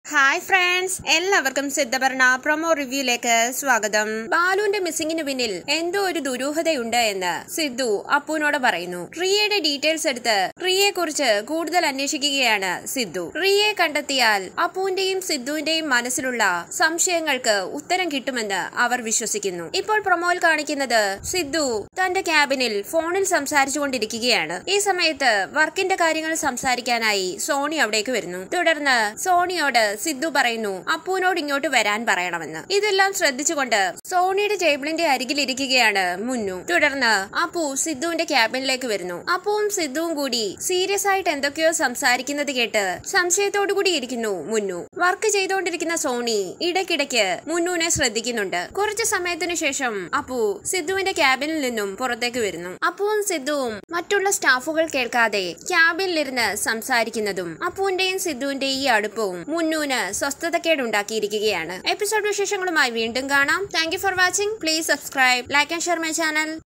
hi friends എല്ലാവർക്കും സിദ്ധപർണ promo റിവ്യൂയിലേക്ക് സ്വാഗതം ബാലുവിന്റെ മിസ്സിംഗിന് പിന്നിൽ എന്തോ ഒരു ദുരൂഹതയുണ്ട് എന്ന് സിദ്ധു അപ്പുവിനോട് പറയുന്നു റിയയുടെ ഡീറ്റെയിൽസ് എടുത്ത് റിയയെ കുറിച്ച് കൂടുതൽ അന്വേഷിക്കുകയാണ് സിദ്ധു റിയയെ കണ്ടെത്തിയാൽ അപ്പുവിന്റെയും സിദ്ധുവിന്റെയും മനസ്സിലുള്ള സംശയങ്ങൾക്ക് ഉത്തരം കിട്ടുമെന്ന് അവർ വിശ്വസിക്കുന്നു ഇപ്പോൾ പ്രൊമോയിൽ കാണിക്കുന്നത് സിദ്ധു തന്റെ ക്യാബിനിൽ ഫോണിൽ സംസാരിച്ചുകൊണ്ടിരിക്കുകയാണ് ഈ സമയത്ത് വർക്കിന്റെ കാര്യങ്ങൾ സംസാരിക്കാനായി സോണി അവിടേക്ക് വരുന്നു തുടർന്ന് സോണിയോട് സിദ്ധു പറയുന്നു അപ്പുവിനോട് ഇങ്ങോട്ട് വരാൻ പറയണമെന്ന് ഇതെല്ലാം ശ്രദ്ധിച്ചുകൊണ്ട് സോണിയുടെ ടേബിളിന്റെ അരികിലിരിക്കുകയാണ് മുന്നു തുടർന്ന് അപ്പു സിദ്ധുവിന്റെ ക്യാബിനിലേക്ക് വരുന്നു അപ്പുവും സിദ്ധുവും കൂടി സീരിയസ് ആയിട്ട് എന്തൊക്കെയോ സംസാരിക്കുന്നത് കേട്ട് സംശയത്തോടു കൂടി ഇരിക്കുന്നു മുന്നു വർക്ക് ചെയ്തുകൊണ്ടിരിക്കുന്ന സോണി ഇടയ്ക്കിടയ്ക്ക് മുന്നുവിനെ ശ്രദ്ധിക്കുന്നുണ്ട് കുറച്ചു സമയത്തിന് ശേഷം അപ്പു സിദ്ധുവിന്റെ ക്യാബിനിൽ നിന്നും പുറത്തേക്ക് വരുന്നു അപ്പുവും സിദ്ധുവും മറ്റുള്ള സ്റ്റാഫുകൾ കേൾക്കാതെ ക്യാബിനിലിരുന്ന് സംസാരിക്കുന്നതും അപ്പുവിന്റെയും സിദ്ധുവിന്റെയും ഈ അടുപ്പവും മുന്നൂന് സ്വസ്ഥതക്കേടുണ്ടാക്കിയിരിക്കുകയാണ് എപ്പിസോഡ് വിശേഷങ്ങളുമായി വീണ്ടും കാണാം thank you for watching please subscribe like and share my channel